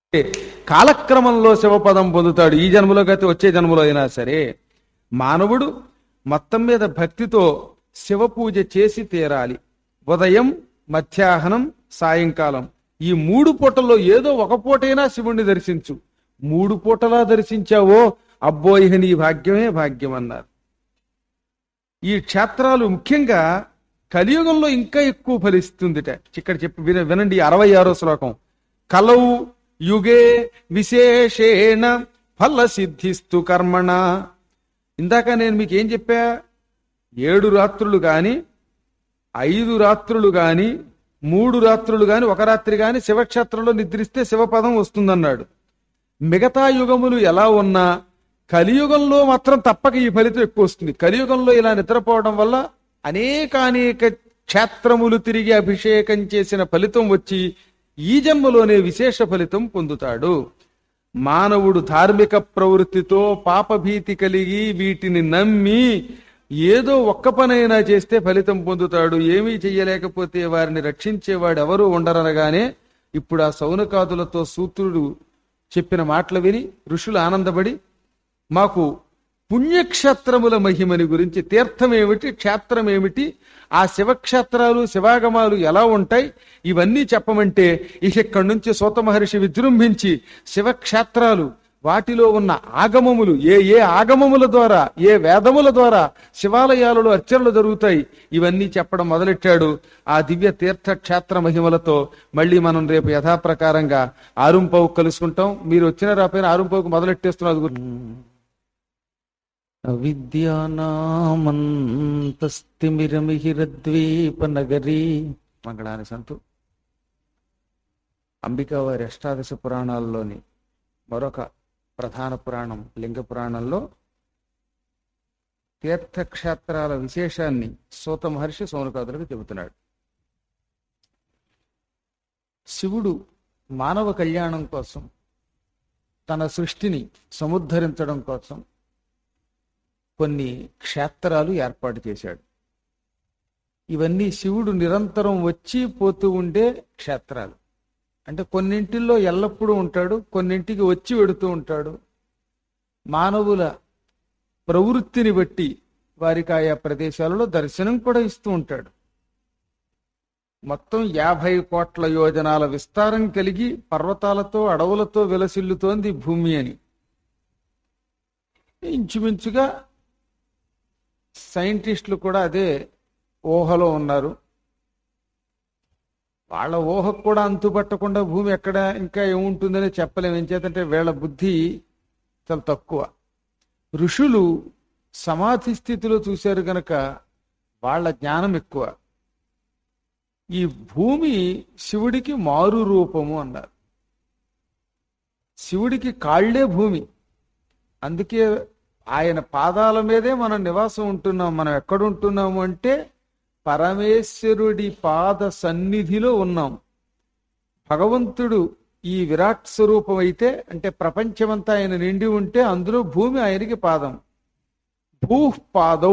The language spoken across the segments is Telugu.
కాలక్రమంలో శివపదం పొందుతాడు ఈ జన్మలో గతి వచ్చే జన్మలో అయినా సరే మానవుడు మొత్తం మీద భక్తితో శివ పూజ చేసి తీరాలి ఉదయం మధ్యాహ్నం సాయంకాలం ఈ మూడు పూటల్లో ఏదో ఒక పూటైనా శివుణ్ణి దర్శించు మూడు పూటలా దర్శించావో అబ్బో ఇహ నీ భాగ్యమే భాగ్యం అన్నారు ఈ క్షేత్రాలు ముఖ్యంగా కలియుగంలో ఇంకా ఎక్కువ ఫలిస్తుందిట ఇక్కడ చెప్పి విన వినండి అరవై ఆరో శ్లోకం కలౌ యుగే విశేషేణ ఫల సిద్ధిస్తు కర్మణ ఇందాక నేను మీకు ఏం చెప్పా ఏడు రాత్రులు గాని ఐదు రాత్రులు గాని మూడు రాత్రులు గాని ఒక రాత్రి గాని శివక్షేత్రంలో నిద్రిస్తే శివపదం వస్తుందన్నాడు మిగతా యుగములు ఎలా ఉన్నా కలియుగంలో మాత్రం తప్పక ఈ ఫలితం ఎక్కువ వస్తుంది కలియుగంలో ఇలా నిద్రపోవడం వల్ల అనేకానేక క్షేత్రములు తిరిగి అభిషేకం చేసిన ఫలితం వచ్చి ఈ జన్మలోనే విశేష ఫలితం పొందుతాడు మానవుడు ధార్మిక ప్రవృత్తితో పాపభీతి కలిగి వీటిని నమ్మి ఏదో ఒక్క పనైనా చేస్తే ఫలితం పొందుతాడు ఏమీ చెయ్యలేకపోతే వారిని రక్షించేవాడు ఎవరు ఉండరనగానే ఇప్పుడు ఆ సౌనకాదులతో సూత్రుడు చెప్పిన మాటలు విని ఋషులు ఆనందపడి మాకు పుణ్యక్షేత్రముల మహిమని గురించి తీర్థం ఏమిటి క్షేత్రం ఏమిటి ఆ శివక్షేత్రాలు శివాగమాలు ఎలా ఉంటాయి ఇవన్నీ చెప్పమంటే ఇక ఇక్కడి నుంచి సూత మహర్షి విజృంభించి శివక్షేత్రాలు వాటిలో ఉన్న ఆగమములు ఏ ఏ ఆగమముల ద్వారా ఏ వేదముల ద్వారా శివాలయాలలో అర్చనలు జరుగుతాయి ఇవన్నీ చెప్పడం మొదలెట్టాడు ఆ దివ్య తీర్థ క్షేత్ర మహిమలతో మళ్ళీ మనం రేపు యథాప్రకారంగా ఆరుంపవు కలుసుకుంటాం మీరు వచ్చిన రాపోయిన ఆరుంపవుకు మొదలెట్టేస్తున్నారు గుర్తు అవిద్యానామంతస్తిమిరమిహిరద్వీపనగరీ మంగళాని సంతు అంబికా వారి అష్టాదశ పురాణాల్లోని మరొక ప్రధాన పురాణం లింగ పురాణంలో తీర్థక్షేత్రాల విశేషాన్ని సూత మహర్షి సౌనకాదులకు చెబుతున్నాడు శివుడు మానవ కళ్యాణం కోసం తన సృష్టిని సముద్ధరించడం కోసం కొన్ని క్షేత్రాలు ఏర్పాటు చేశాడు ఇవన్నీ శివుడు నిరంతరం వచ్చి పోతూ ఉండే క్షేత్రాలు అంటే కొన్నింటిల్లో ఎల్లప్పుడూ ఉంటాడు కొన్నింటికి వచ్చి వెడుతూ ఉంటాడు మానవుల ప్రవృత్తిని బట్టి వారికి ఆయా ప్రదేశాలలో దర్శనం కూడా ఇస్తూ ఉంటాడు మొత్తం యాభై కోట్ల యోజనాల విస్తారం కలిగి పర్వతాలతో అడవులతో విలసిల్లుతోంది భూమి అని ఇంచుమించుగా సైంటిస్టులు కూడా అదే ఊహలో ఉన్నారు వాళ్ళ ఊహకు కూడా అంతుపట్టకుండా భూమి ఎక్కడ ఇంకా ఏముంటుందని చెప్పలేము ఏం చేతంటే వీళ్ళ బుద్ధి చాలా తక్కువ ఋషులు సమాధి స్థితిలో చూశారు గనక వాళ్ళ జ్ఞానం ఎక్కువ ఈ భూమి శివుడికి మారు రూపము అన్నారు శివుడికి కాళ్లే భూమి అందుకే ఆయన పాదాల మీదే మనం నివాసం ఉంటున్నాం మనం ఎక్కడ ఉంటున్నాము అంటే పరమేశ్వరుడి పాద సన్నిధిలో ఉన్నాం భగవంతుడు ఈ విరాట్ స్వరూపం అయితే అంటే ప్రపంచమంతా ఆయన నిండి ఉంటే అందులో భూమి ఆయనకి పాదం భూపాదౌ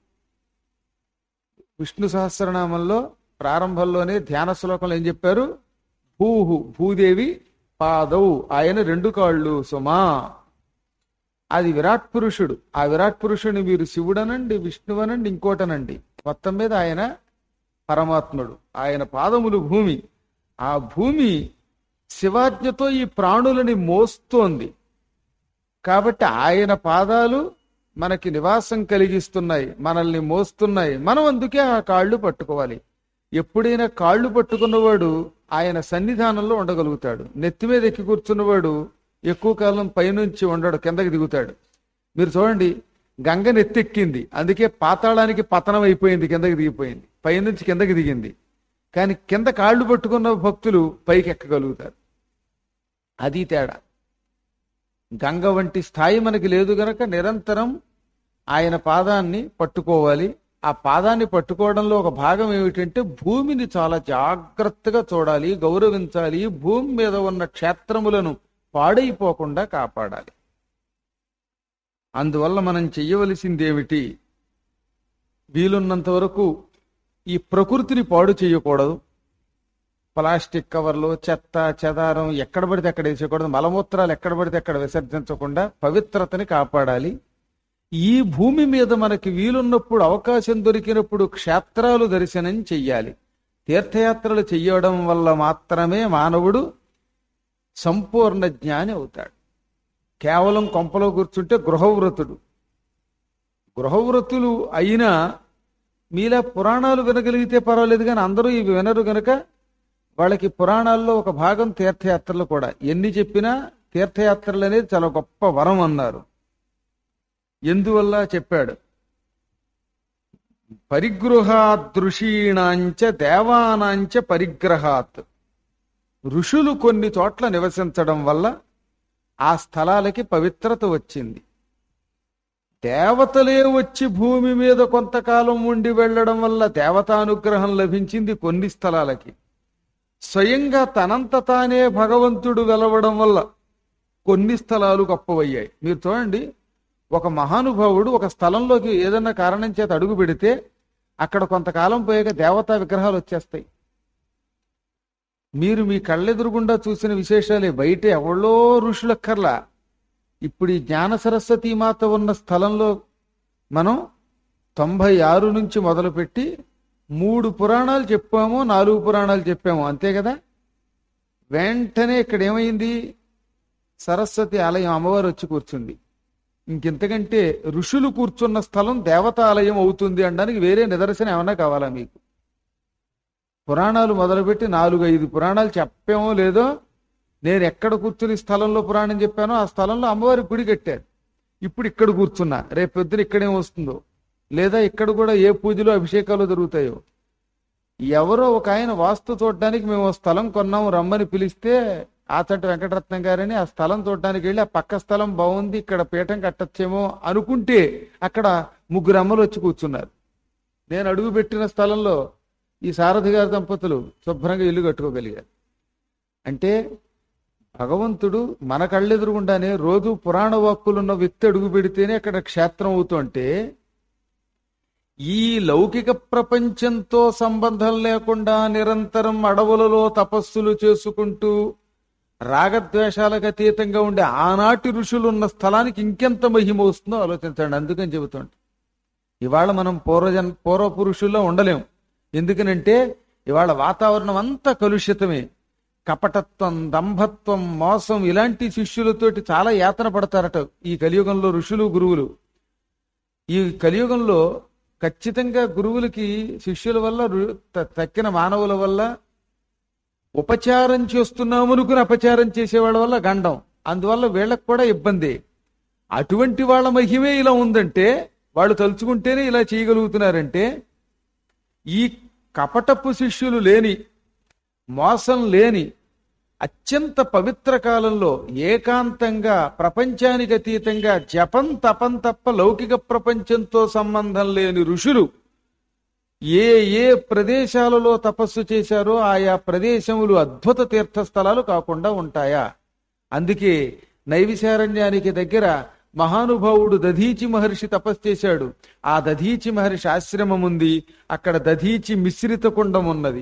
విష్ణు సహస్రనామంలో ప్రారంభంలోనే ధ్యాన శ్లోకంలో ఏం చెప్పారు భూహు భూదేవి పాదౌ ఆయన రెండు కాళ్ళు సుమా అది విరాట్ పురుషుడు ఆ విరాట్ పురుషుడిని మీరు శివుడనండి విష్ణువనండి ఇంకోటనండి మొత్తం మీద ఆయన పరమాత్ముడు ఆయన పాదములు భూమి ఆ భూమి శివాజ్ఞతో ఈ ప్రాణులని మోస్తోంది కాబట్టి ఆయన పాదాలు మనకి నివాసం కలిగిస్తున్నాయి మనల్ని మోస్తున్నాయి మనం అందుకే ఆ కాళ్ళు పట్టుకోవాలి ఎప్పుడైనా కాళ్ళు పట్టుకున్నవాడు ఆయన సన్నిధానంలో ఉండగలుగుతాడు నెత్తి మీద ఎక్కి కూర్చున్నవాడు ఎక్కువ కాలం పైనుంచి ఉండడు కిందకి దిగుతాడు మీరు చూడండి గంగ నెత్తెక్కింది అందుకే పాతాళానికి పతనం అయిపోయింది కిందకి దిగిపోయింది పైనుంచి కిందకి దిగింది కానీ కింద కాళ్ళు పట్టుకున్న భక్తులు పైకి ఎక్కగలుగుతారు అది తేడా గంగ వంటి స్థాయి మనకి లేదు గనక నిరంతరం ఆయన పాదాన్ని పట్టుకోవాలి ఆ పాదాన్ని పట్టుకోవడంలో ఒక భాగం ఏమిటంటే భూమిని చాలా జాగ్రత్తగా చూడాలి గౌరవించాలి భూమి మీద ఉన్న క్షేత్రములను పాడైపోకుండా కాపాడాలి అందువల్ల మనం చెయ్యవలసింది ఏమిటి వీలున్నంత వరకు ఈ ప్రకృతిని పాడు చేయకూడదు ప్లాస్టిక్ కవర్లు చెత్త చెదారం ఎక్కడ పడితే అక్కడ వేసేయకూడదు మలమూత్రాలు ఎక్కడ పడితే అక్కడ విసర్జించకుండా పవిత్రతని కాపాడాలి ఈ భూమి మీద మనకి వీలున్నప్పుడు అవకాశం దొరికినప్పుడు క్షేత్రాలు దర్శనం చెయ్యాలి తీర్థయాత్రలు చెయ్యడం వల్ల మాత్రమే మానవుడు సంపూర్ణ జ్ఞాని అవుతాడు కేవలం కొంపలో కూర్చుంటే గృహవ్రతుడు గృహవ్రతులు అయినా మీలా పురాణాలు వినగలిగితే పర్వాలేదు కానీ అందరూ ఇవి వినరు గనక వాళ్ళకి పురాణాల్లో ఒక భాగం తీర్థయాత్రలు కూడా ఎన్ని చెప్పినా తీర్థయాత్రలు అనేది చాలా గొప్ప వరం అన్నారు ఎందువల్ల చెప్పాడు పరిగృహాదృషీణాంచ దేవానాంచ పరిగ్రహాత్ ఋషులు కొన్ని చోట్ల నివసించడం వల్ల ఆ స్థలాలకి పవిత్రత వచ్చింది దేవతలే వచ్చి భూమి మీద కొంతకాలం ఉండి వెళ్ళడం వల్ల దేవతానుగ్రహం లభించింది కొన్ని స్థలాలకి స్వయంగా తనంత తానే భగవంతుడు వెలవడం వల్ల కొన్ని స్థలాలు గొప్పవయ్యాయి మీరు చూడండి ఒక మహానుభావుడు ఒక స్థలంలోకి ఏదన్నా కారణం చేత అడుగు పెడితే అక్కడ కొంతకాలం పోయాక దేవతా విగ్రహాలు వచ్చేస్తాయి మీరు మీ కళ్ళెదురుగుండా చూసిన విశేషాలే బయట ఎవళ్ళో ఋషులక్కర్లా ఇప్పుడు ఈ జ్ఞాన సరస్వతి మాత ఉన్న స్థలంలో మనం తొంభై ఆరు నుంచి మొదలుపెట్టి మూడు పురాణాలు చెప్పాము నాలుగు పురాణాలు చెప్పాము అంతే కదా వెంటనే ఇక్కడ ఏమైంది సరస్వతి ఆలయం అమ్మవారు వచ్చి కూర్చుంది ఇంకెంతకంటే ఋషులు కూర్చున్న స్థలం దేవతాలయం అవుతుంది అనడానికి వేరే నిదర్శనం ఏమన్నా కావాలా మీకు పురాణాలు మొదలుపెట్టి నాలుగు ఐదు పురాణాలు చెప్పామో లేదో నేను ఎక్కడ కూర్చుని స్థలంలో పురాణం చెప్పానో ఆ స్థలంలో అమ్మవారి గుడి కట్టారు ఇప్పుడు ఇక్కడ కూర్చున్నా రేపు పొద్దున ఇక్కడేం వస్తుందో లేదా ఇక్కడ కూడా ఏ పూజలు అభిషేకాలు జరుగుతాయో ఎవరో ఒక ఆయన వాస్తు చూడడానికి మేము ఓ స్థలం కొన్నాము రమ్మని పిలిస్తే ఆచంట వెంకటరత్నం గారని ఆ స్థలం చూడడానికి వెళ్ళి ఆ పక్క స్థలం బాగుంది ఇక్కడ పీఠం కట్టచ్చేమో అనుకుంటే అక్కడ ముగ్గురు అమ్మలు వచ్చి కూర్చున్నారు నేను అడుగు పెట్టిన స్థలంలో ఈ సారథి గారి దంపతులు శుభ్రంగా ఇల్లు కట్టుకోగలిగారు అంటే భగవంతుడు మన కళ్ళెదురుగుండానే రోజు పురాణ వాక్కులున్న వ్యక్తి అడుగు పెడితేనే అక్కడ క్షేత్రం అవుతుంటే ఈ లౌకిక ప్రపంచంతో సంబంధం లేకుండా నిరంతరం అడవులలో తపస్సులు చేసుకుంటూ రాగద్వేషాలకు అతీతంగా ఉండే ఆనాటి ఋషులు ఉన్న స్థలానికి ఇంకెంత మహిమ వస్తుందో ఆలోచించండి అందుకని చెబుతుంటే ఇవాళ మనం పూర్వజన్ పూర్వ పురుషుల్లో ఉండలేం ఎందుకనంటే ఇవాళ వాతావరణం అంతా కలుషితమే కపటత్వం దంభత్వం మోసం ఇలాంటి శిష్యులతోటి చాలా యాతన పడతారట ఈ కలియుగంలో ఋషులు గురువులు ఈ కలియుగంలో ఖచ్చితంగా గురువులకి శిష్యుల వల్ల రు- త- తక్కిన మానవుల వల్ల ఉపచారం చేస్తున్నాము అనుకుని అపచారం చేసేవాళ్ళ వల్ల గండం అందువల్ల వీళ్ళకి కూడా ఇబ్బంది అటువంటి వాళ్ళ మహిమే ఇలా ఉందంటే వాళ్ళు తలుచుకుంటేనే ఇలా చేయగలుగుతున్నారంటే ఈ కపటపు శిష్యులు లేని మోసం లేని అత్యంత పవిత్ర కాలంలో ఏకాంతంగా ప్రపంచానికి అతీతంగా జపం తపం తప్ప లౌకిక ప్రపంచంతో సంబంధం లేని ఋషులు ఏ ఏ ప్రదేశాలలో తపస్సు చేశారో ఆయా ప్రదేశములు అద్భుత తీర్థస్థలాలు కాకుండా ఉంటాయా అందుకే నైవిశారణ్యానికి దగ్గర మహానుభావుడు దధీచి మహర్షి తపస్సు చేశాడు ఆ దధీచి మహర్షి ఆశ్రమం ఉంది అక్కడ దధీచి మిశ్రిత కుండం ఉన్నది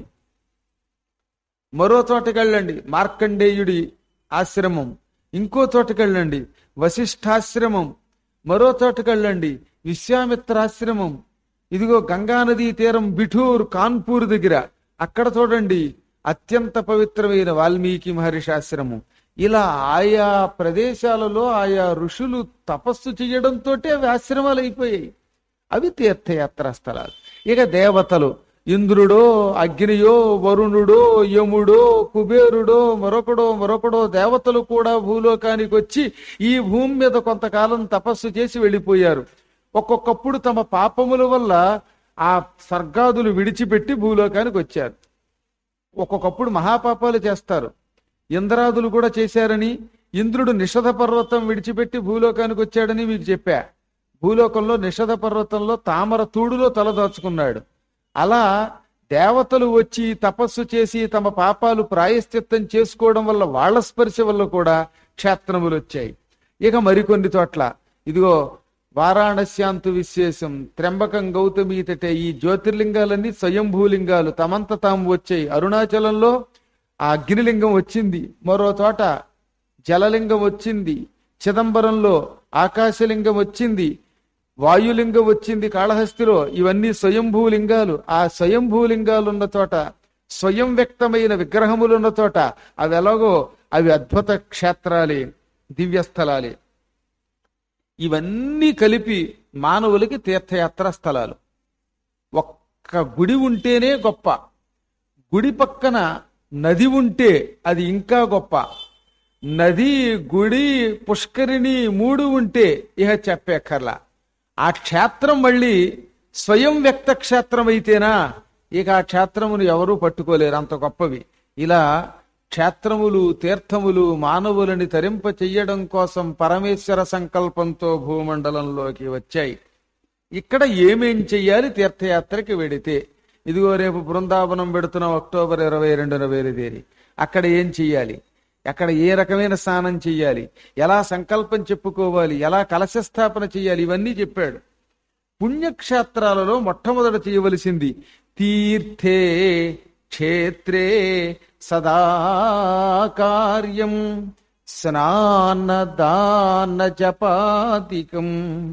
మరో చోటకెళ్ళండి మార్కండేయుడి ఆశ్రమం ఇంకో చోటకెళ్ళండి వశిష్ఠాశ్రమం మరో చోటకెళ్ళండి విశ్వామిత్రాశ్రమం ఇదిగో గంగానదీ తీరం బిఠూర్ కాన్పూర్ దగ్గర అక్కడ చూడండి అత్యంత పవిత్రమైన వాల్మీకి మహర్షి ఆశ్రమం ఇలా ఆయా ప్రదేశాలలో ఆయా ఋషులు తపస్సు చేయడంతో అవి ఆశ్రమాలు అయిపోయాయి అవి తీర్థయాత్రా స్థలాలు ఇక దేవతలు ఇంద్రుడో అగ్నియో వరుణుడో యముడో కుబేరుడో మరొకడో మరొకడో దేవతలు కూడా భూలోకానికి వచ్చి ఈ భూమి మీద కొంతకాలం తపస్సు చేసి వెళ్ళిపోయారు ఒక్కొక్కప్పుడు తమ పాపముల వల్ల ఆ స్వర్గాదులు విడిచిపెట్టి భూలోకానికి వచ్చారు ఒక్కొక్కప్పుడు మహాపాపాలు చేస్తారు ఇంద్రాదులు కూడా చేశారని ఇంద్రుడు నిషధ పర్వతం విడిచిపెట్టి భూలోకానికి వచ్చాడని మీకు చెప్పా భూలోకంలో నిషధ పర్వతంలో తామర తూడులో తలదాచుకున్నాడు అలా దేవతలు వచ్చి తపస్సు చేసి తమ పాపాలు ప్రాయశ్చిత్తం చేసుకోవడం వల్ల వాళ్ళ స్పర్శ వల్ల కూడా క్షేత్రములు వచ్చాయి ఇక మరికొన్ని చోట్ల ఇదిగో వారాణస్యాంతు విశేషం త్ర్యంబకం గౌతమి తటే ఈ జ్యోతిర్లింగాలన్నీ స్వయంభూలింగాలు తమంత తాము వచ్చాయి అరుణాచలంలో ఆ అగ్నిలింగం వచ్చింది మరో చోట జలలింగం వచ్చింది చిదంబరంలో ఆకాశలింగం వచ్చింది వాయులింగం వచ్చింది కాళహస్తిలో ఇవన్నీ స్వయంభూ లింగాలు ఆ స్వయంభూ లింగాలు ఉన్న చోట స్వయం వ్యక్తమైన విగ్రహములు ఉన్న చోట అవి ఎలాగో అవి అద్భుత క్షేత్రాలే దివ్యస్థలాలే ఇవన్నీ కలిపి మానవులకి తీర్థయాత్ర స్థలాలు ఒక్క గుడి ఉంటేనే గొప్ప గుడి పక్కన నది ఉంటే అది ఇంకా గొప్ప నది గుడి పుష్కరిణి మూడు ఉంటే ఇహ చెప్పేక్కర్లా ఆ క్షేత్రం మళ్ళీ స్వయం వ్యక్త క్షేత్రం అయితేనా ఇక ఆ క్షేత్రమును ఎవరూ పట్టుకోలేరు అంత గొప్పవి ఇలా క్షేత్రములు తీర్థములు మానవులని తరింప చెయ్యడం కోసం పరమేశ్వర సంకల్పంతో భూమండలంలోకి వచ్చాయి ఇక్కడ ఏమేం చెయ్యాలి తీర్థయాత్రకి వెడితే ఇదిగో రేపు బృందావనం పెడుతున్నాం అక్టోబర్ ఇరవై రెండున బయలుదేరి అక్కడ ఏం చెయ్యాలి అక్కడ ఏ రకమైన స్నానం చెయ్యాలి ఎలా సంకల్పం చెప్పుకోవాలి ఎలా కలశ స్థాపన చెయ్యాలి ఇవన్నీ చెప్పాడు పుణ్యక్షేత్రాలలో మొట్టమొదట చేయవలసింది తీర్థే క్షేత్రే సదా కార్యం స్నాన దాన జపాదికం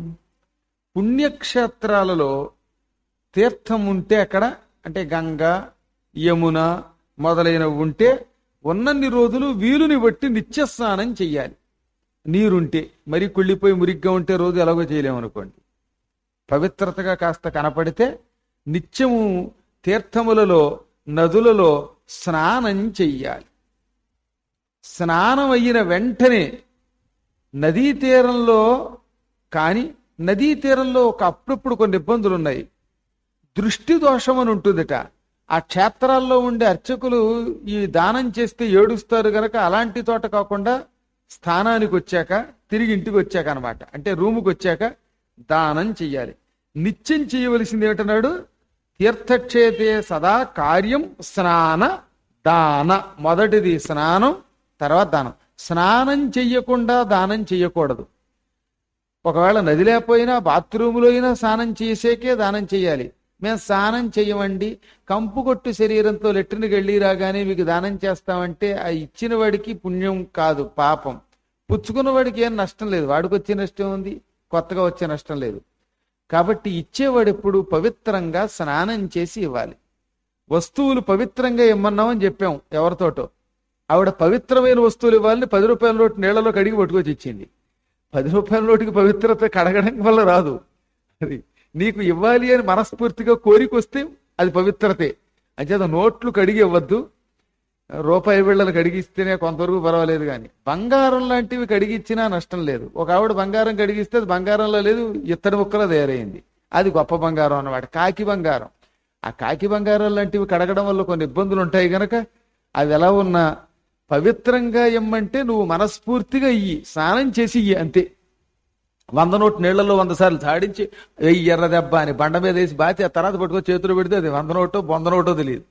పుణ్యక్షేత్రాలలో తీర్థం ఉంటే అక్కడ అంటే గంగ యమున మొదలైనవి ఉంటే ఉన్నన్ని రోజులు వీలుని బట్టి నిత్య స్నానం చెయ్యాలి నీరుంటే మరి కుళ్ళిపోయి మురిగ్గా ఉంటే రోజు ఎలాగో చేయలేమనుకోండి పవిత్రతగా కాస్త కనపడితే నిత్యము తీర్థములలో నదులలో స్నానం చెయ్యాలి స్నానం అయిన వెంటనే నదీ తీరంలో కానీ నదీ తీరంలో ఒక అప్పుడప్పుడు కొన్ని ఇబ్బందులు ఉన్నాయి దృష్టి దోషం అని ఉంటుందట ఆ క్షేత్రాల్లో ఉండే అర్చకులు ఈ దానం చేస్తే ఏడుస్తారు గనక అలాంటి తోట కాకుండా స్థానానికి వచ్చాక తిరిగి ఇంటికి వచ్చాక అనమాట అంటే రూముకి వచ్చాక దానం చెయ్యాలి నిత్యం చేయవలసింది ఏమిటన్నాడు తీర్థక్షేత్రే సదా కార్యం స్నాన దాన మొదటిది స్నానం తర్వాత దానం స్నానం చెయ్యకుండా దానం చెయ్యకూడదు ఒకవేళ నది లేకపోయినా బాత్రూములో అయినా స్నానం చేసేకే దానం చెయ్యాలి మేము స్నానం చెయ్యమండి కంపు కొట్టు శరీరంతో లెట్రినికి వెళ్ళి రాగానే మీకు దానం చేస్తామంటే ఆ ఇచ్చిన వాడికి పుణ్యం కాదు పాపం పుచ్చుకున్న వాడికి ఏం నష్టం లేదు వాడికి వచ్చే నష్టం ఉంది కొత్తగా వచ్చే నష్టం లేదు కాబట్టి ఇచ్చేవాడు ఎప్పుడు పవిత్రంగా స్నానం చేసి ఇవ్వాలి వస్తువులు పవిత్రంగా ఇమ్మన్నామని చెప్పాం ఎవరితోటో ఆవిడ పవిత్రమైన వస్తువులు ఇవ్వాలని పది రూపాయల నోటు నీళ్లలో కడిగి పట్టుకొచ్చి ఇచ్చింది పది రూపాయల నోటికి పవిత్రత కడగడం వల్ల రాదు అది నీకు ఇవ్వాలి అని మనస్ఫూర్తిగా కోరిక వస్తే అది పవిత్రతే అంచేత నోట్లు కడిగి ఇవ్వద్దు రూపాయి బిళ్ళలు కడిగిస్తేనే కొంతవరకు పర్వాలేదు కానీ బంగారం లాంటివి కడిగిచ్చినా నష్టం లేదు ఒక ఆవిడ బంగారం కడిగిస్తే అది బంగారంలో లేదు ఇత్తడి ముక్కలో తయారైంది అది గొప్ప బంగారం అన్నమాట కాకి బంగారం ఆ కాకి బంగారం లాంటివి కడగడం వల్ల కొన్ని ఇబ్బందులు ఉంటాయి గనక అవి ఎలా ఉన్నా పవిత్రంగా ఇమ్మంటే నువ్వు మనస్ఫూర్తిగా ఇయ్యి స్నానం చేసి ఇయ్యి అంతే వంద నోటు నీళ్లలో వంద సార్లు తాడించి వెయ్యి ఎర్ర దెబ్బ అని బండ మీద వేసి బాతి ఆ తర్వాత పట్టుకొని చేతులు పెడితే అది వంద నోటో బొంద నోటో తెలియదు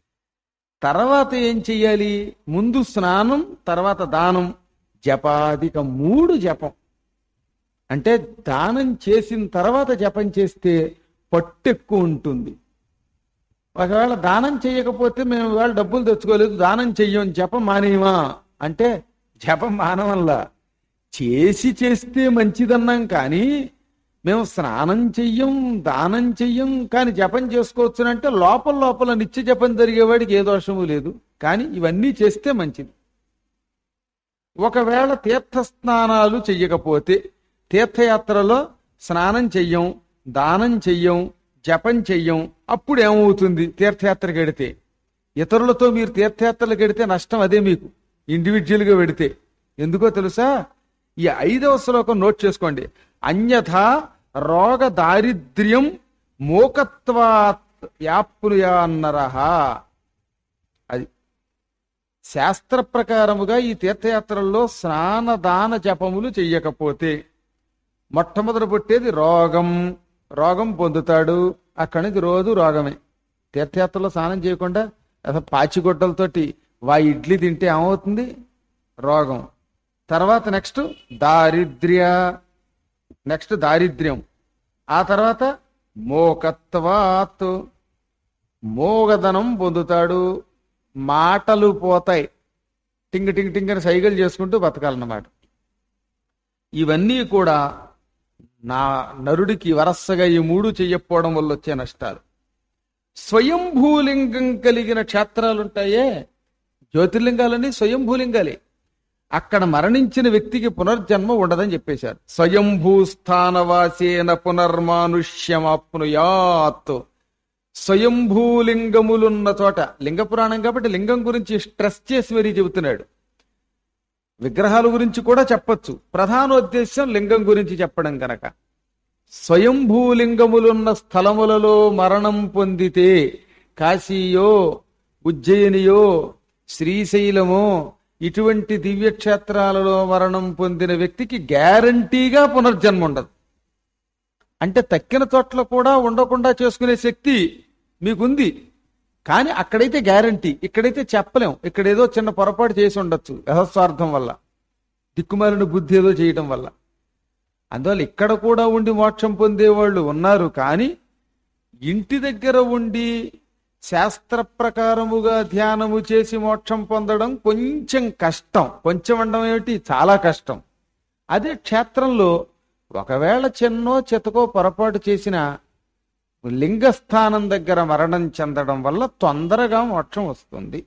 తర్వాత ఏం చెయ్యాలి ముందు స్నానం తర్వాత దానం జపాదిక మూడు జపం అంటే దానం చేసిన తర్వాత జపం చేస్తే పట్టెక్కువ ఉంటుంది ఒకవేళ దానం చేయకపోతే మేము ఇవాళ డబ్బులు తెచ్చుకోలేదు దానం చెయ్యం జపం మానేయమా అంటే జపం మానవల్లా చేసి చేస్తే మంచిదన్నాం కానీ మేము స్నానం చెయ్యం దానం చెయ్యం కానీ జపం చేసుకోవచ్చునంటే లోపల లోపల నిత్య జపం జరిగేవాడికి ఏ దోషము లేదు కానీ ఇవన్నీ చేస్తే మంచిది ఒకవేళ తీర్థ స్నానాలు చెయ్యకపోతే తీర్థయాత్రలో స్నానం చెయ్యం దానం చెయ్యం జపం చెయ్యం అప్పుడు ఏమవుతుంది తీర్థయాత్రకు వెడితే ఇతరులతో మీరు తీర్థయాత్రలకు వెడితే నష్టం అదే మీకు ఇండివిజువల్గా వెడితే ఎందుకో తెలుసా ఈ ఐదవ శ్లోకం నోట్ చేసుకోండి అన్యథా రోగ దారిద్ర్యం మోకత్వాత్ వ్యాప్నుయాన్నరహ అది శాస్త్ర ప్రకారముగా ఈ తీర్థయాత్రల్లో స్నాన దాన జపములు చెయ్యకపోతే మొట్టమొదట పుట్టేది రోగం రోగం పొందుతాడు అక్కడి నుంచి రోజు రోగమే తీర్థయాత్రలో స్నానం చేయకుండా అసలు పాచిగొడ్డలతోటి వా ఇడ్లీ తింటే ఏమవుతుంది రోగం తర్వాత నెక్స్ట్ దారిద్ర్య నెక్స్ట్ దారిద్ర్యం ఆ తర్వాత మోకత్వాత్ మోగధనం పొందుతాడు మాటలు పోతాయి టింగ్ టింగ్ టింగ్ అని సైకిల్ చేసుకుంటూ బతకాలన్నమాట ఇవన్నీ కూడా నా నరుడికి వరసగా ఈ మూడు చెయ్యకపోవడం వల్ల వచ్చే నష్టాలు స్వయంభూలింగం కలిగిన క్షేత్రాలుంటాయే జ్యోతిర్లింగాలన్నీ స్వయంభూలింగాలే అక్కడ మరణించిన వ్యక్తికి పునర్జన్మ ఉండదని చెప్పేశారు స్వయంభూ స్థానవాసేన పునర్మానుష్యమాప్నుయాత్ స్వయంభూలింగములున్న చోట లింగ పురాణం కాబట్టి లింగం గురించి స్ట్రెస్ చేసి మరీ చెబుతున్నాడు విగ్రహాల గురించి కూడా చెప్పొచ్చు ప్రధానోద్దేశం లింగం గురించి చెప్పడం గనక స్వయంభూలింగములున్న స్థలములలో మరణం పొందితే కాశీయో ఉజ్జయినియో శ్రీశైలమో ఇటువంటి దివ్యక్షేత్రాలలో మరణం పొందిన వ్యక్తికి గ్యారంటీగా పునర్జన్మ ఉండదు అంటే తక్కిన చోట్ల కూడా ఉండకుండా చేసుకునే శక్తి మీకుంది కానీ అక్కడైతే గ్యారంటీ ఇక్కడైతే చెప్పలేం ఇక్కడ ఏదో చిన్న పొరపాటు చేసి ఉండొచ్చు యహస్వార్థం వల్ల దిక్కుమాలిన బుద్ధి ఏదో చేయటం వల్ల అందువల్ల ఇక్కడ కూడా ఉండి మోక్షం పొందేవాళ్ళు ఉన్నారు కానీ ఇంటి దగ్గర ఉండి శాస్త్ర ప్రకారముగా ధ్యానము చేసి మోక్షం పొందడం కొంచెం కష్టం కొంచెం అనడం ఏమిటి చాలా కష్టం అదే క్షేత్రంలో ఒకవేళ చిన్నో చితకో పొరపాటు చేసిన లింగస్థానం దగ్గర మరణం చెందడం వల్ల తొందరగా మోక్షం వస్తుంది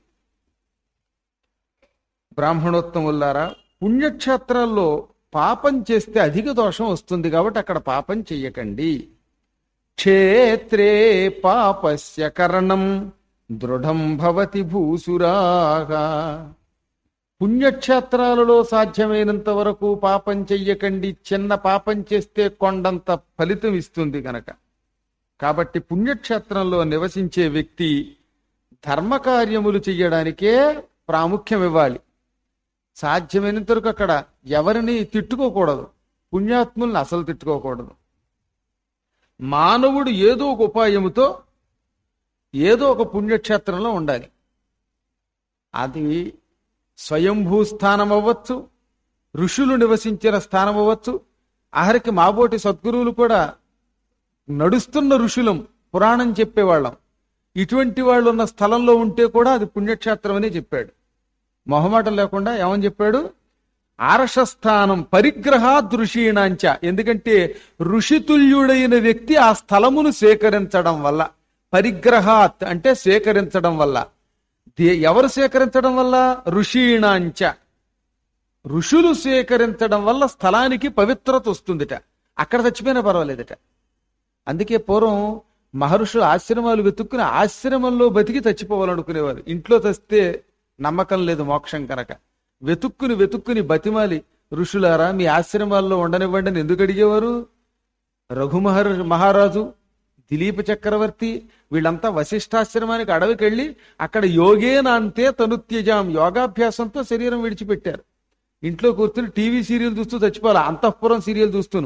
బ్రాహ్మణోత్తములారా పుణ్యక్షేత్రాల్లో పాపం చేస్తే అధిక దోషం వస్తుంది కాబట్టి అక్కడ పాపం చెయ్యకండి క్షేత్రే పాపస్య కరణం దృఢం భవతి భూసురాగా పుణ్యక్షేత్రాలలో సాధ్యమైనంత వరకు పాపం చెయ్యకండి చిన్న పాపం చేస్తే కొండంత ఫలితం ఇస్తుంది గనక కాబట్టి పుణ్యక్షేత్రంలో నివసించే వ్యక్తి ధర్మకార్యములు చెయ్యడానికే ప్రాముఖ్యం ఇవ్వాలి సాధ్యమైనంత వరకు అక్కడ ఎవరిని తిట్టుకోకూడదు పుణ్యాత్ముల్ని అసలు తిట్టుకోకూడదు మానవుడు ఏదో ఒక ఉపాయముతో ఏదో ఒక పుణ్యక్షేత్రంలో ఉండాలి అది స్వయంభూ స్థానం అవ్వచ్చు ఋషులు నివసించిన స్థానం అవ్వచ్చు ఆఖరికి మాబోటి సద్గురువులు కూడా నడుస్తున్న ఋషులం పురాణం చెప్పేవాళ్ళం ఇటువంటి వాళ్ళు ఉన్న స్థలంలో ఉంటే కూడా అది పుణ్యక్షేత్రం అని చెప్పాడు మొహమాటం లేకుండా ఏమని చెప్పాడు ఆరషస్థానం పరిగ్రహాదృషీణాంచ ఎందుకంటే ఋషితుల్యుడైన వ్యక్తి ఆ స్థలమును సేకరించడం వల్ల పరిగ్రహాత్ అంటే సేకరించడం వల్ల దే- ఎవరు సేకరించడం వల్ల ఋషీణాంచ ఋషులు సేకరించడం వల్ల స్థలానికి పవిత్రత వస్తుందిట అక్కడ చచ్చిపోయినా పర్వాలేదట అందుకే పూర్వం మహర్షులు ఆశ్రమాలు వెతుక్కుని ఆశ్రమంలో బతికి చచ్చిపోవాలనుకునేవారు ఇంట్లో తెస్తే నమ్మకం లేదు మోక్షం కనుక వెతుక్కుని వెతుక్కుని బతిమాలి ఋషులారా మీ ఆశ్రమాల్లో ఉండనివ్వండి అని ఎందుకు అడిగేవారు రఘుమహర్ మహారాజు దిలీప చక్రవర్తి వీళ్ళంతా వశిష్ఠాశ్రమానికి అడవికి వెళ్ళి అక్కడ యోగేనాంతే తనుత్యజాం యోగాభ్యాసంతో శరీరం విడిచిపెట్టారు ఇంట్లో కూర్చుని టీవీ సీరియల్ చూస్తూ చచ్చిపోవాలి అంతఃపురం సీరియల్ చూస్తూను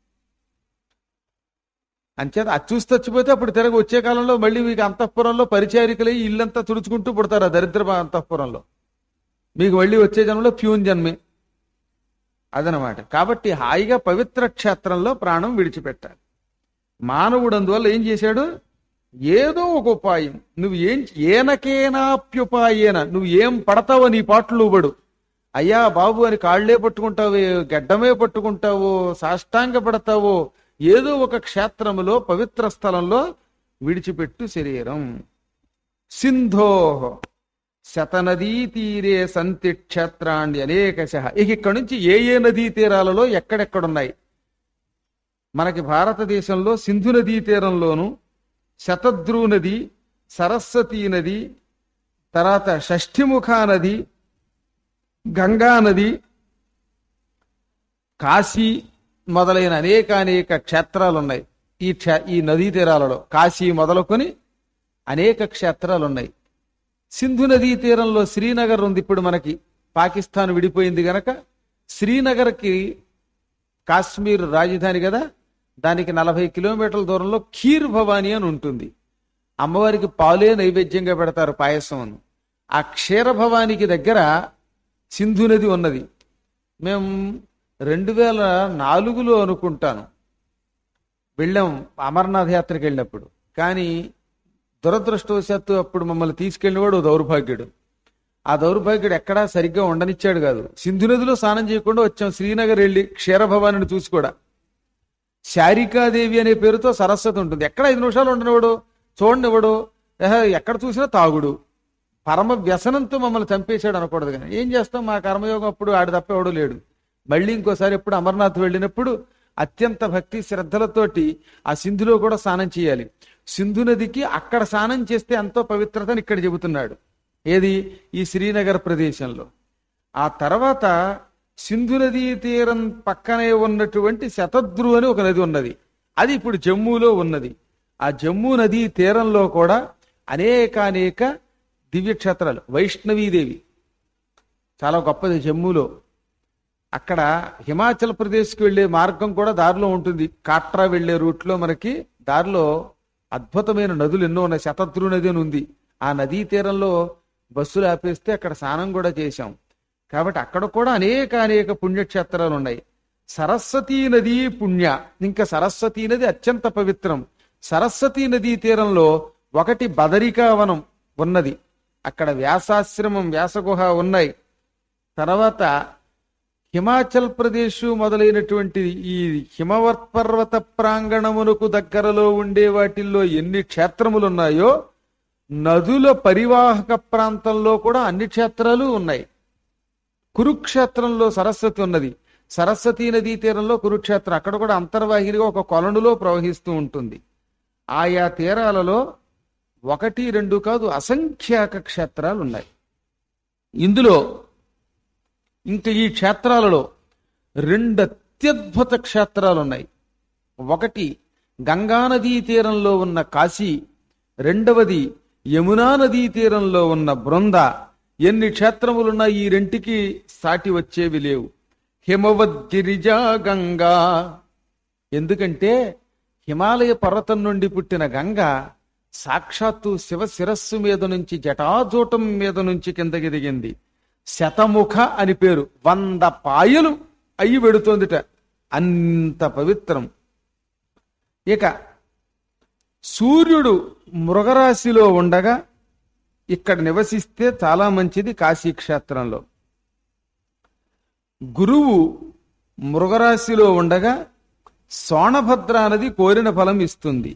అంచేత అది చూసి చచ్చిపోతే అప్పుడు తిరగ వచ్చే కాలంలో మళ్ళీ మీకు అంతఃపురంలో పరిచారికలై ఇల్లంతా తుడుచుకుంటూ పుడతారు ఆ దరిద్ర అంతఃపురంలో మీకు మళ్ళీ వచ్చే జన్మలో ప్యూన్ జన్మే అదనమాట కాబట్టి హాయిగా పవిత్ర క్షేత్రంలో ప్రాణం విడిచిపెట్టాలి మానవుడు అందువల్ల ఏం చేశాడు ఏదో ఒక ఉపాయం నువ్వు ఏం ఏనకేనాప్యుపాయేన నువ్వు ఏం పడతావో నీ పాటలు పడు అయ్యా బాబు అని కాళ్లే పట్టుకుంటావో గడ్డమే పట్టుకుంటావో సాష్టాంగ పడతావో ఏదో ఒక క్షేత్రములో పవిత్ర స్థలంలో విడిచిపెట్టు శరీరం సింధో శతనదీ తీరే సంతి క్షేత్రాండి అనేకశ ఇక ఇక్కడి నుంచి ఏ ఏ నదీ తీరాలలో ఎక్కడెక్కడున్నాయి మనకి భారతదేశంలో సింధు నదీ తీరంలోను శతద్రు నది సరస్వతీ నది తర్వాత షష్ఠిముఖా నది గంగా నది కాశీ మొదలైన అనేక అనేక క్షేత్రాలు ఉన్నాయి ఈ క్షే ఈ నదీ తీరాలలో కాశీ మొదలుకొని అనేక క్షేత్రాలు ఉన్నాయి సింధు నదీ తీరంలో శ్రీనగర్ ఉంది ఇప్పుడు మనకి పాకిస్తాన్ విడిపోయింది గనక శ్రీనగర్కి కాశ్మీర్ రాజధాని కదా దానికి నలభై కిలోమీటర్ల దూరంలో ఖీర్ భవానీ అని ఉంటుంది అమ్మవారికి పాలే నైవేద్యంగా పెడతారు పాయసం ఆ క్షీర భవానికి దగ్గర సింధు నది ఉన్నది మేము రెండు వేల నాలుగులో అనుకుంటాను వెళ్ళాం అమర్నాథ్ యాత్రకి వెళ్ళినప్పుడు కానీ దురదృష్టవశాత్తు అప్పుడు మమ్మల్ని తీసుకెళ్ళినవాడు ఓ దౌర్భాగ్యుడు ఆ దౌర్భాగ్యుడు ఎక్కడా సరిగ్గా ఉండనిచ్చాడు కాదు సింధు నదిలో స్నానం చేయకుండా వచ్చాం శ్రీనగర్ వెళ్ళి క్షీరభవానిని చూసి కూడా శారికాదేవి అనే పేరుతో సరస్వతి ఉంటుంది ఎక్కడ ఐదు నిమిషాలు ఉండనివాడు చూడనివ్వడు ఏహ, ఎక్కడ చూసినా తాగుడు పరమ వ్యసనంతో మమ్మల్ని చంపేశాడు అనకూడదు కానీ ఏం చేస్తాం మా కర్మయోగం అప్పుడు ఆడు తప్ప ఎవడు లేడు మళ్ళీ ఇంకోసారి ఎప్పుడు అమర్నాథ్ వెళ్ళినప్పుడు అత్యంత భక్తి శ్రద్ధలతోటి ఆ సింధులో కూడా స్నానం చేయాలి సింధు నదికి అక్కడ స్నానం చేస్తే ఎంతో పవిత్రతని ఇక్కడ చెబుతున్నాడు ఏది ఈ శ్రీనగర్ ప్రదేశంలో ఆ తర్వాత సింధు నదీ తీరం పక్కనే ఉన్నటువంటి శతద్రు అని ఒక నది ఉన్నది అది ఇప్పుడు జమ్మూలో ఉన్నది ఆ జమ్మూ నదీ తీరంలో కూడా అనేకానేక దివ్యక్షేత్రాలు వైష్ణవీదేవి చాలా గొప్పది జమ్మూలో అక్కడ హిమాచల్ ప్రదేశ్కి వెళ్ళే మార్గం కూడా దారిలో ఉంటుంది కాట్రా వెళ్ళే రూట్లో మనకి దారిలో అద్భుతమైన నదులు ఎన్నో ఉన్నాయి శతద్రు నది అని ఉంది ఆ నదీ తీరంలో బస్సులు ఆపేస్తే అక్కడ స్నానం కూడా చేశాం కాబట్టి అక్కడ కూడా అనేక అనేక పుణ్యక్షేత్రాలు ఉన్నాయి సరస్వతీ నది పుణ్య ఇంకా సరస్వతీ నది అత్యంత పవిత్రం సరస్వతీ నదీ తీరంలో ఒకటి బదరికావనం ఉన్నది అక్కడ వ్యాసాశ్రమం వ్యాసగుహ ఉన్నాయి తర్వాత హిమాచల్ ప్రదేశ్ మొదలైనటువంటి ఈ హిమవత్ పర్వత ప్రాంగణమునకు దగ్గరలో ఉండే వాటిల్లో ఎన్ని క్షేత్రములు ఉన్నాయో నదుల పరివాహక ప్రాంతంలో కూడా అన్ని క్షేత్రాలు ఉన్నాయి కురుక్షేత్రంలో సరస్వతి ఉన్నది సరస్వతీ నదీ తీరంలో కురుక్షేత్రం అక్కడ కూడా అంతర్వాహినిగా ఒక కొలనులో ప్రవహిస్తూ ఉంటుంది ఆయా తీరాలలో ఒకటి రెండు కాదు అసంఖ్యాక క్షేత్రాలు ఉన్నాయి ఇందులో ఇంకా ఈ క్షేత్రాలలో రెండు అత్యద్భుత క్షేత్రాలు ఉన్నాయి ఒకటి గంగా నదీ తీరంలో ఉన్న కాశీ రెండవది యమునా నదీ తీరంలో ఉన్న బృంద ఎన్ని క్షేత్రములున్నా ఈ రెంటికి సాటి వచ్చేవి లేవు హిమవద్గిరిజా గంగా ఎందుకంటే హిమాలయ పర్వతం నుండి పుట్టిన గంగ సాక్షాత్తు శివ శిరస్సు మీద నుంచి జటాజూటం మీద నుంచి కిందకి దిగింది శతముఖ అని పేరు వంద పాయలు అయ్యి వెడుతోందిట అంత పవిత్రం ఇక సూర్యుడు మృగరాశిలో ఉండగా ఇక్కడ నివసిస్తే చాలా మంచిది కాశీ క్షేత్రంలో గురువు మృగరాశిలో ఉండగా సోణభద్ర నది కోరిన ఫలం ఇస్తుంది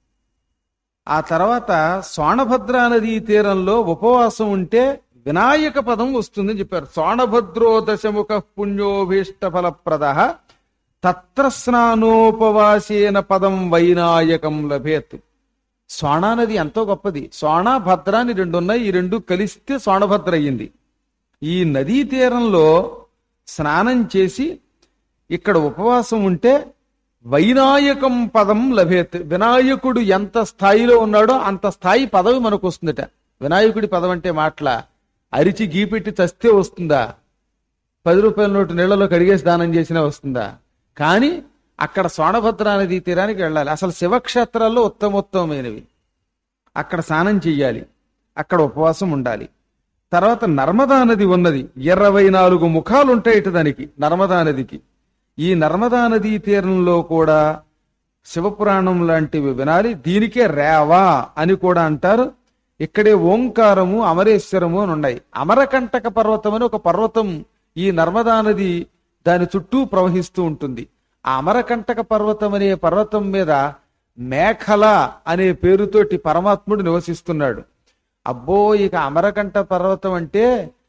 ఆ తర్వాత సోణభద్ర నదీ తీరంలో ఉపవాసం ఉంటే వినాయక పదం వస్తుందని చెప్పారు సోణభద్రో దశముఖ పుణ్యోభీష్ట ఫలప్రద తత్ర స్నానోపవాసేన పదం వైనాయకం లభేత్ సోణా నది ఎంతో గొప్పది సోణ భద్ర అని రెండు ఉన్నాయి ఈ రెండు కలిస్తే సోణభద్ర అయ్యింది ఈ నదీ తీరంలో స్నానం చేసి ఇక్కడ ఉపవాసం ఉంటే వైనాయకం పదం లభేత్ వినాయకుడు ఎంత స్థాయిలో ఉన్నాడో అంత స్థాయి పదవి మనకు వస్తుందట వినాయకుడి పదం అంటే మాటల అరిచి గీపెట్టి చస్తే వస్తుందా పది రూపాయల నోటు నీళ్లలో కడిగేసి దానం చేసినా వస్తుందా కానీ అక్కడ సోణభద్ర నదీ తీరానికి వెళ్ళాలి అసలు శివక్షేత్రాల్లో ఉత్తమోత్తమైనవి అక్కడ స్నానం చెయ్యాలి అక్కడ ఉపవాసం ఉండాలి తర్వాత నర్మదా నది ఉన్నది ఇరవై నాలుగు ముఖాలు ఉంటాయి ఇటు దానికి నర్మదా నదికి ఈ నర్మదా నదీ తీరంలో కూడా శివపురాణం లాంటివి వినాలి దీనికే రేవా అని కూడా అంటారు ఇక్కడే ఓంకారము అమరేశ్వరము అని ఉన్నాయి అమరకంటక పర్వతం అని ఒక పర్వతం ఈ నర్మదా నది దాని చుట్టూ ప్రవహిస్తూ ఉంటుంది ఆ అమరకంటక పర్వతం అనే పర్వతం మీద మేఖల అనే పేరుతోటి పరమాత్ముడు నివసిస్తున్నాడు అబ్బో ఇక అమరకంట పర్వతం అంటే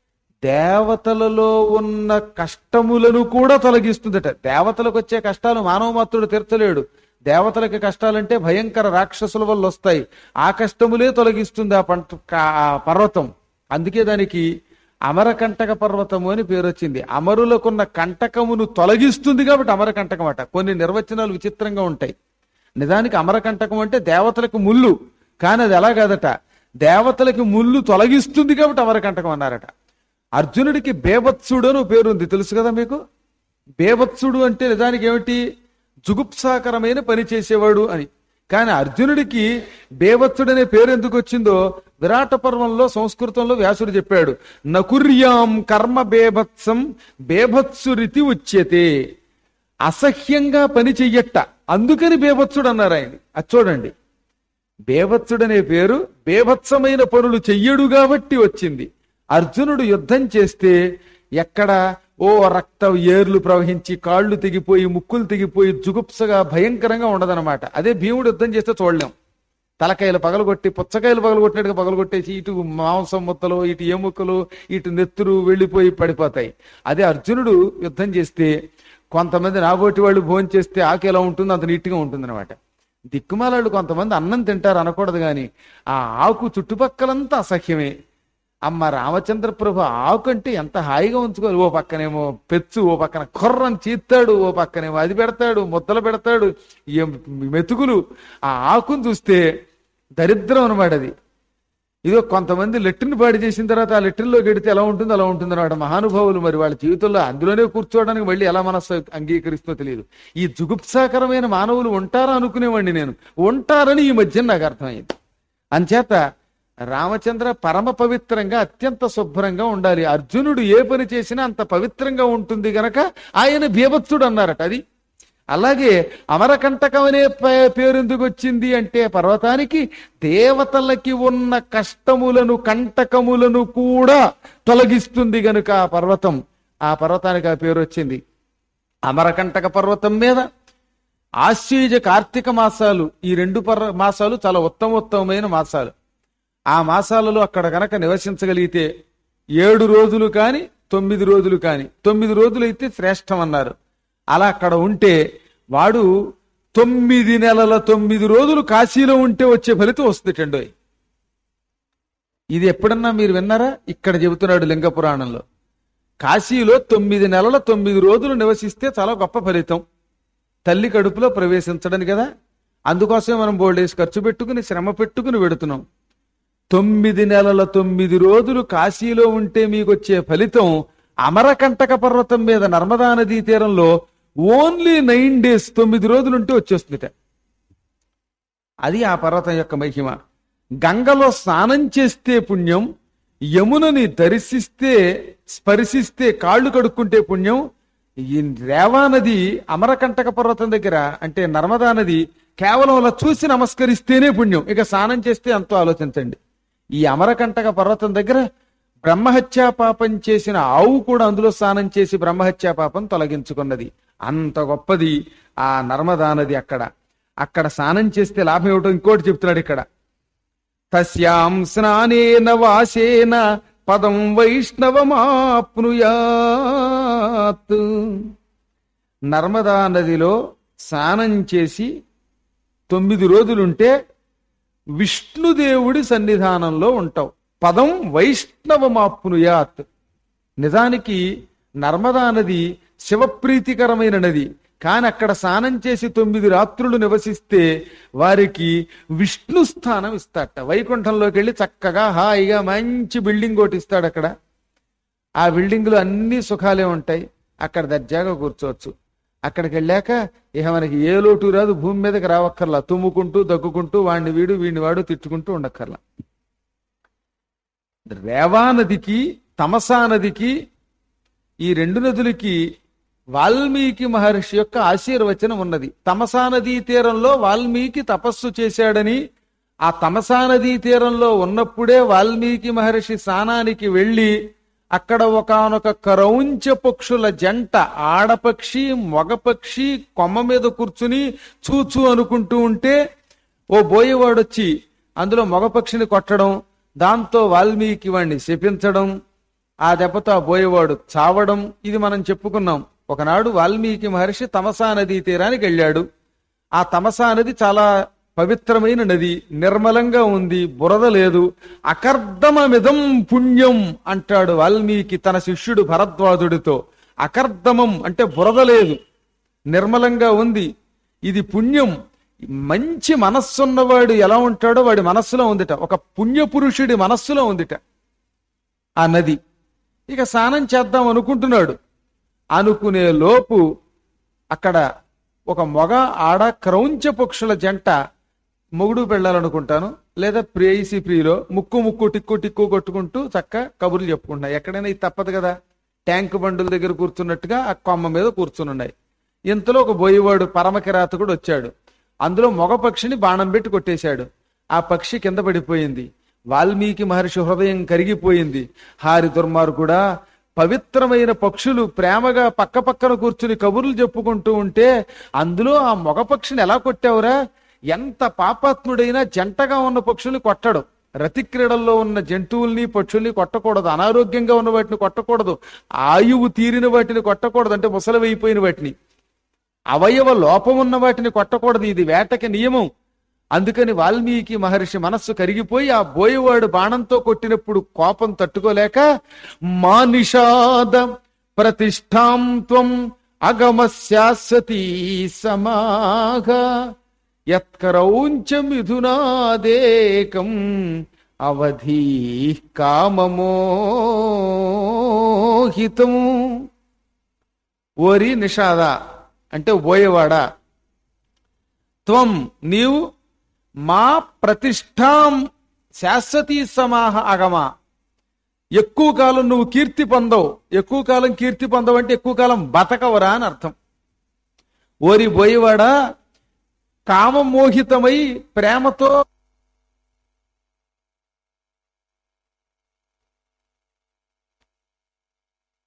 దేవతలలో ఉన్న కష్టములను కూడా తొలగిస్తుందట దేవతలకు వచ్చే కష్టాలు మానవ మాత్రుడు తీర్చలేడు దేవతలకి కష్టాలంటే భయంకర రాక్షసుల వల్ల వస్తాయి ఆ కష్టములే తొలగిస్తుంది ఆ పంట ఆ పర్వతం అందుకే దానికి అమరకంటక పర్వతము అని పేరు వచ్చింది అమరులకున్న కంటకమును తొలగిస్తుంది కాబట్టి అమరకంటకం అట కొన్ని నిర్వచనాలు విచిత్రంగా ఉంటాయి నిజానికి అమరకంటకం అంటే దేవతలకు ముళ్ళు కానీ అది ఎలా కాదట దేవతలకి ముళ్ళు తొలగిస్తుంది కాబట్టి అమరకంటకం అన్నారట అర్జునుడికి బేభత్సుడు అని ఓ పేరు ఉంది తెలుసు కదా మీకు బేభత్సుడు అంటే నిజానికి ఏమిటి జుగుప్సాకరమైన పని చేసేవాడు అని కానీ అర్జునుడికి బేభత్సుడు అనే పేరు ఎందుకు వచ్చిందో విరాట పర్వంలో సంస్కృతంలో వ్యాసుడు చెప్పాడు నకుర్యాం కర్మ బేభత్సం బేభత్సురితి ఉచ్యతే అసహ్యంగా పని చెయ్యట్ట అందుకని బేభత్సుడు అన్నారు ఆయన అది చూడండి బేభత్సుడనే పేరు బేభత్సమైన పనులు చెయ్యడు కాబట్టి వచ్చింది అర్జునుడు యుద్ధం చేస్తే ఎక్కడ ఓ రక్త ఏర్లు ప్రవహించి కాళ్ళు తెగిపోయి ముక్కులు తెగిపోయి జుగుప్సగా భయంకరంగా ఉండదన్నమాట అదే భీముడు యుద్ధం చేస్తే చూడలేం తలకాయలు పగలగొట్టి పుచ్చకాయలు పగలగొట్టినట్టుగా పగలగొట్టేసి ఇటు మాంసం ముద్దలు ఇటు ఎముకలు ఇటు నెత్తురు వెళ్ళిపోయి పడిపోతాయి అదే అర్జునుడు యుద్ధం చేస్తే కొంతమంది నాబోటి వాళ్ళు భోజనం చేస్తే ఆకు ఎలా ఉంటుంది అంత నీట్గా ఉంటుంది అనమాట దిక్కుమాలాళ్ళు కొంతమంది అన్నం తింటారు అనకూడదు కానీ ఆ ఆకు చుట్టుపక్కలంతా అసహ్యమే అమ్మ రామచంద్ర ప్రభు ఆకు అంటే ఎంత హాయిగా ఉంచుకోవాలి ఓ పక్కనేమో పెచ్చు ఓ పక్కన కుర్రని చీత్తాడు ఓ పక్కనేమో అది పెడతాడు ముద్దలు పెడతాడు ఏం మెతుకులు ఆ ఆకును చూస్తే దరిద్రం అనమాట అది ఇదో కొంతమంది లెట్రిన్ పాడి చేసిన తర్వాత ఆ లెట్రిన్లో గడితే ఎలా ఉంటుంది అలా ఉంటుంది అనమాట మహానుభావులు మరి వాళ్ళ జీవితంలో అందులోనే కూర్చోవడానికి మళ్ళీ ఎలా మనస్సు అంగీకరిస్తో తెలియదు ఈ జుగుప్సాకరమైన మానవులు ఉంటారా అనుకునేవాడిని నేను ఉంటారని ఈ మధ్య నాకు అర్థమైంది అంచేత రామచంద్ర పరమ పవిత్రంగా అత్యంత శుభ్రంగా ఉండాలి అర్జునుడు ఏ పని చేసినా అంత పవిత్రంగా ఉంటుంది గనక ఆయన భీభత్సుడు అన్నారట అది అలాగే అమరకంటకం అనే పే- పేరు ఎందుకు వచ్చింది అంటే పర్వతానికి దేవతలకి ఉన్న కష్టములను కంటకములను కూడా తొలగిస్తుంది గనుక ఆ పర్వతం ఆ పర్వతానికి ఆ పేరు వచ్చింది అమరకంటక పర్వతం మీద ఆశ్వీజ కార్తీక మాసాలు ఈ రెండు పర్వ మాసాలు చాలా ఉత్తమోత్తమైన మాసాలు ఆ మాసాలలో అక్కడ గనక నివసించగలిగితే ఏడు రోజులు కాని తొమ్మిది రోజులు కాని తొమ్మిది రోజులు అయితే శ్రేష్టం అన్నారు అలా అక్కడ ఉంటే వాడు తొమ్మిది నెలల తొమ్మిది రోజులు కాశీలో ఉంటే వచ్చే ఫలితం వస్తుందండి ఇది ఎప్పుడన్నా మీరు విన్నారా ఇక్కడ చెబుతున్నాడు లింగ పురాణంలో కాశీలో తొమ్మిది నెలల తొమ్మిది రోజులు నివసిస్తే చాలా గొప్ప ఫలితం తల్లి కడుపులో ప్రవేశించడానికి కదా అందుకోసమే మనం బోల్డేసి ఖర్చు పెట్టుకుని శ్రమ పెట్టుకుని పెడుతున్నాం తొమ్మిది నెలల తొమ్మిది రోజులు కాశీలో ఉంటే మీకు వచ్చే ఫలితం అమరకంటక పర్వతం మీద నర్మదా నదీ తీరంలో ఓన్లీ నైన్ డేస్ తొమ్మిది రోజులు ఉంటే వచ్చేస్తుందిట అది ఆ పర్వతం యొక్క మహిమ గంగలో స్నానం చేస్తే పుణ్యం యమునని దర్శిస్తే స్పర్శిస్తే కాళ్ళు కడుక్కుంటే పుణ్యం ఈ రేవా నది అమరకంటక పర్వతం దగ్గర అంటే నర్మదా నది కేవలం అలా చూసి నమస్కరిస్తేనే పుణ్యం ఇక స్నానం చేస్తే ఎంతో ఆలోచించండి ఈ అమరకంటక పర్వతం దగ్గర బ్రహ్మహత్యా పాపం చేసిన ఆవు కూడా అందులో స్నానం చేసి బ్రహ్మహత్యా పాపం తొలగించుకున్నది అంత గొప్పది ఆ నర్మదా నది అక్కడ అక్కడ స్నానం చేస్తే లాభం ఏమిటో ఇంకోటి చెప్తున్నాడు ఇక్కడ తస్యాం స్నానేన వాసేన పదం వైష్ణవమాప్నుయాత్ నర్మదా నదిలో స్నానం చేసి తొమ్మిది రోజులుంటే విష్ణుదేవుడి సన్నిధానంలో ఉంటావు పదం వైష్ణవమాప్నుయాత్ నిజానికి నర్మదా నది శివప్రీతికరమైన నది కాని అక్కడ స్నానం చేసి తొమ్మిది రాత్రులు నివసిస్తే వారికి విష్ణు స్థానం ఇస్తాడట వైకుంఠంలోకి వెళ్ళి చక్కగా హాయిగా మంచి బిల్డింగ్ ఒకటి ఇస్తాడు అక్కడ ఆ బిల్డింగ్ లో అన్ని సుఖాలే ఉంటాయి అక్కడ దర్జాగా కూర్చోవచ్చు అక్కడికి వెళ్ళాక ఇక మనకి ఏ లోటు రాదు భూమి మీదకి రావక్కర్లా తుమ్ముకుంటూ దగ్గుకుంటూ వాడిని వీడు వీడిని వాడు తిట్టుకుంటూ ఉండక్కర్లా రేవా నదికి తమసా నదికి ఈ రెండు నదులకి వాల్మీకి మహర్షి యొక్క ఆశీర్వచనం ఉన్నది తమసా నదీ తీరంలో వాల్మీకి తపస్సు చేశాడని ఆ తమసా నదీ తీరంలో ఉన్నప్పుడే వాల్మీకి మహర్షి స్నానానికి వెళ్ళి అక్కడ ఒకానొక క్రౌంచ పక్షుల జంట ఆడపక్షి మగపక్షి కొమ్మ మీద కూర్చుని చూచూ అనుకుంటూ ఉంటే ఓ బోయేవాడొచ్చి అందులో మగపక్షిని కొట్టడం దాంతో వాల్మీకి వాణ్ణి శపించడం ఆ దెబ్బతో ఆ బోయేవాడు చావడం ఇది మనం చెప్పుకున్నాం ఒకనాడు వాల్మీకి మహర్షి తమసా నదీ తీరానికి వెళ్ళాడు ఆ తమసా నది చాలా పవిత్రమైన నది నిర్మలంగా ఉంది బురద లేదు అకర్దమమిదం పుణ్యం అంటాడు వాల్మీకి తన శిష్యుడు భరద్వాజుడితో అకర్దమం అంటే బురద లేదు నిర్మలంగా ఉంది ఇది పుణ్యం మంచి మనస్సున్నవాడు ఎలా ఉంటాడో వాడి మనస్సులో ఉందిట ఒక పుణ్యపురుషుడి మనస్సులో ఉందిట ఆ నది ఇక స్నానం చేద్దాం అనుకుంటున్నాడు అనుకునే లోపు అక్కడ ఒక మొగ ఆడ క్రౌంచ పక్షుల జంట మొగుడు పెళ్ళాలనుకుంటాను లేదా ప్రేయసి ప్రియులో ముక్కు ముక్కు టిక్కు టిక్కు కొట్టుకుంటూ చక్క కబుర్లు చెప్పుకుంటున్నాయి ఎక్కడైనా ఇది తప్పదు కదా ట్యాంక్ బండుల దగ్గర కూర్చున్నట్టుగా ఆ కొమ్మ మీద కూర్చుని ఉన్నాయి ఇంతలో ఒక బోయేవాడు పరమకిరాతకుడు వచ్చాడు అందులో మగ పక్షిని బాణం పెట్టి కొట్టేశాడు ఆ పక్షి కింద పడిపోయింది వాల్మీకి మహర్షి హృదయం కరిగిపోయింది హారి దుర్మార్గుడా పవిత్రమైన పక్షులు ప్రేమగా పక్క పక్కన కూర్చుని కబుర్లు చెప్పుకుంటూ ఉంటే అందులో ఆ మగ పక్షిని ఎలా కొట్టావురా ఎంత పాపాత్ముడైనా జంటగా ఉన్న పక్షుల్ని కొట్టడు రతి క్రీడల్లో ఉన్న జంతువుల్ని పక్షుల్ని కొట్టకూడదు అనారోగ్యంగా ఉన్న వాటిని కొట్టకూడదు ఆయువు తీరిన వాటిని కొట్టకూడదు అంటే ముసలవైపోయిన వాటిని అవయవ లోపం ఉన్న వాటిని కొట్టకూడదు ఇది వేటకి నియమం అందుకని వాల్మీకి మహర్షి మనస్సు కరిగిపోయి ఆ బోయవాడు బాణంతో కొట్టినప్పుడు కోపం తట్టుకోలేక మా నిషాద ప్రతిష్టాం త్వం అగమ శాశ్వతీ సమాగ యత్కరౌంచ మిథునాదేకం అవధి కామమోహితం ఓరి నిషాద అంటే బోయవాడా త్వం నీవు మా ప్రతిష్టాం శాశ్వతీ సమాహ అగమ ఎక్కువ కాలం నువ్వు కీర్తి పొందవు ఎక్కువ కాలం కీర్తి పొందవు అంటే ఎక్కువ కాలం బతకవరా అని అర్థం ఓరి బోయవాడా కామమోహితమై ప్రేమతో